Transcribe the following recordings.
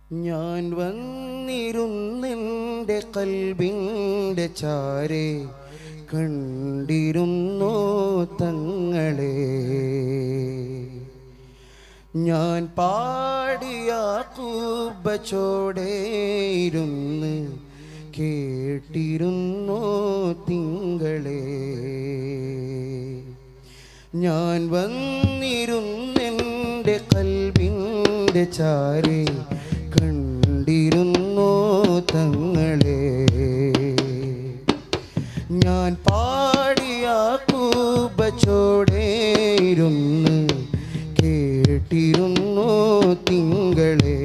ഞാൻ വന്നിരുന്നെൻ്റെ കൽബിൻ്റെ ചാരെ കണ്ടിരുന്നു തങ്ങളെ ഞാൻ പാടിയ കൂബച്ചോടെ ഇരുന്ന് കേട്ടിരുന്നു തിങ്കളെ ഞാൻ വന്നിരുന്നെൻ്റെ കൽബിൻ്റെ ചാരെ കണ്ടിരുന്നു തങ്ങളെ ഞാൻ പാടിയ കൂബച്ചോടെ ഇരുന്ന് കേട്ടിരുന്നു തിങ്കളെ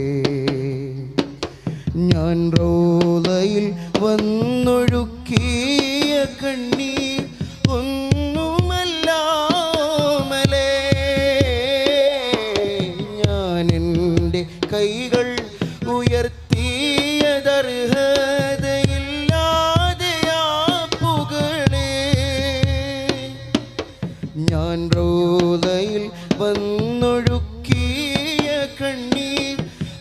ഞാൻ റോലയിൽ വന്നൊഴുക്കിയ കണ്ണീർ ഒന്നുമല്ലാമലേ ഞാൻ എൻ്റെ കൈകൾ ഉയർത്തിയതർഹതയില്ലാതെയാ പുകളേ ഞാൻ റോലയിൽ വന്നൊഴുക്കിയ കണ്ണീർ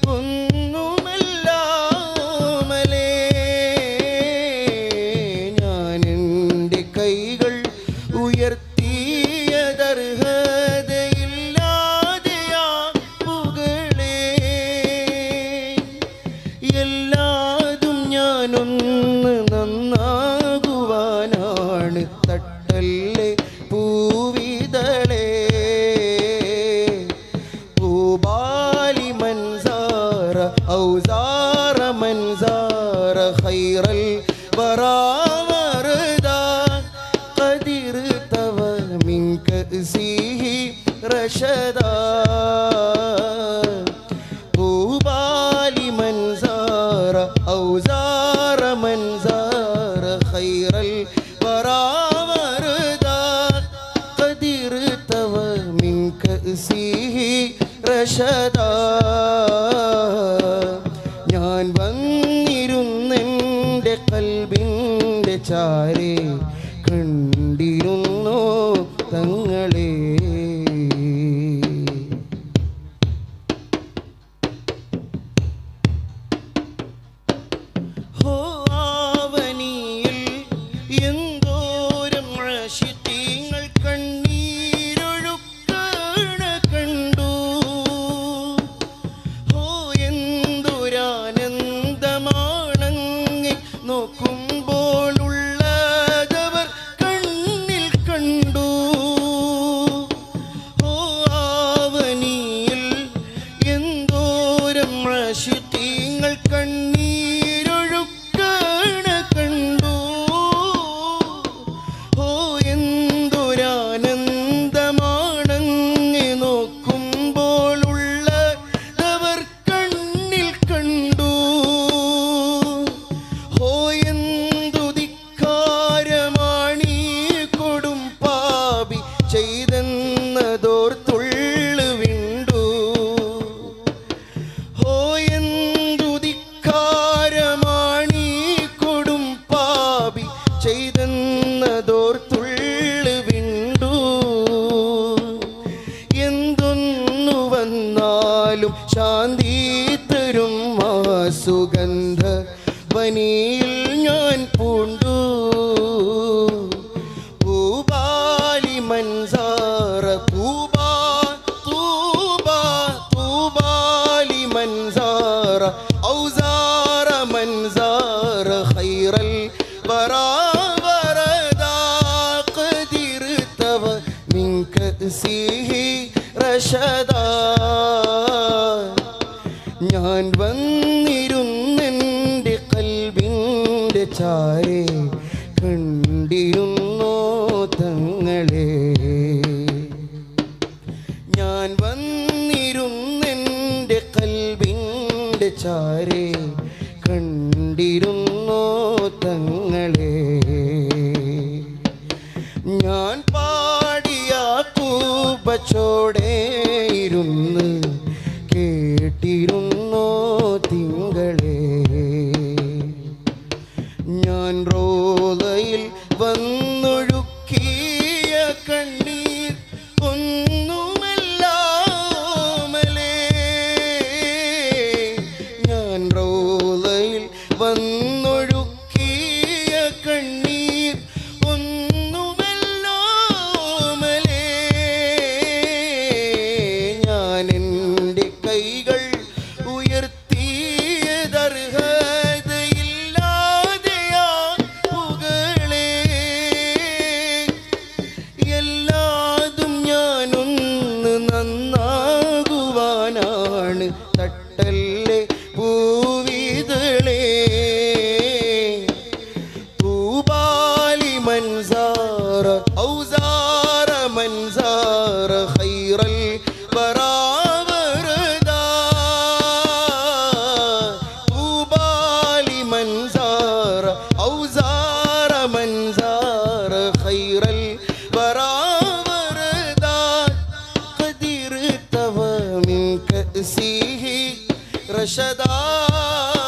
ഒന്നുമല്ലാമലേ ഞാൻ എൻ്റെ കൈകൾ ഉയർത്തിയതർഹതയില്ലാതെയാ പുകളേ എല്ലാതും ഞാനൊന്ന് നന്നാകുവാനാണ് തട്ടല്ലേ പൂവിതളേ പൂബാലി മൻസാറ ഔസാറ മൻസാറ ഖൈറൽ വറാമർദാ قدر توا من كأسه رشدا طوبى لمن زار أو زار من زار خير الورى وردا قدر توا من كأسه رشدا ഞാൻ വന്നിരുന്നെൻ്റെ കൽബിൻ്റെ ചാരെ കണ്ടിരുന്നു തങ്ങളെ ഹോ ആവനിയിൽ എന്തോരം ആശിത്യങ്ങൾ കണ്ണീരൊഴുക്കണ കണ്ടു ഹോ എന്തൊരാനന്ദമാണങ്ങെ നോക്കുമ്പോൾ ഉള്ളതവർ കണ്ണിൽ കണ്ടു ഹോ ആവനിയിൽ എന്തോരം ആശിത്യങ്ങൾ കണ്ണീരൊഴുക്കണ കണ്ടു ഓ എന്തൊരാനന്ദമാണങ്ങെ നോക്കുമ്പോൾ ഉള്ളതവർ കണ്ണിൽ കണ്ടു ഓ എന്തു ധിക്കാരമാണീ കൊടും പാപി ചെയ്തെന്നതോർത്തുള്ളു വിണ്ടു ഓ എന്തു ധിക്കാരമാണീ കൊടും പാപി ചെയ്തെന്നതോർത്തുള്ളു വിണ്ടു എന്തൊന്നു വന്നാലും ശാന്തി തരും ആ സുഗന്ധ വനിയിൽ ഞാൻ പൂണ്ടു പൂബാലി മൻസാറ തൂബാ തൂബാ തൂബാലി മൻസാറ ഔസാറ മൻസാറ ഖൈറൽ വറാ വറദാ ഖദിർ തവ മിൻ കഅസിഹി റശദാ ഞാൻ വന്നിരുന്നെൻ്റെ കൽബിൻ്റെ ചാരെ കണ്ടിരുന്നോ തങ്ങളെ ഞാൻ വന്നിരുന്നെൻ്റെ കൽബിൻ്റെ ചാരെ കണ്ടിരുന്നോ തങ്ങളെ ഞാൻ പാടിയ കൂപ്പച്ചോടെ ഇരുന്ന് കേട്ടിരുന്നോ തിങ്കളെ ഞാൻ റോലയിൽ വന്നൊഴുക്കിയ കണ്ണീർ ഒന്നുമല്ല زار خير الورى وردا طوبى لمن زار أو زار من زار خير الورى وردا قد ارتوى من كأسه رشدا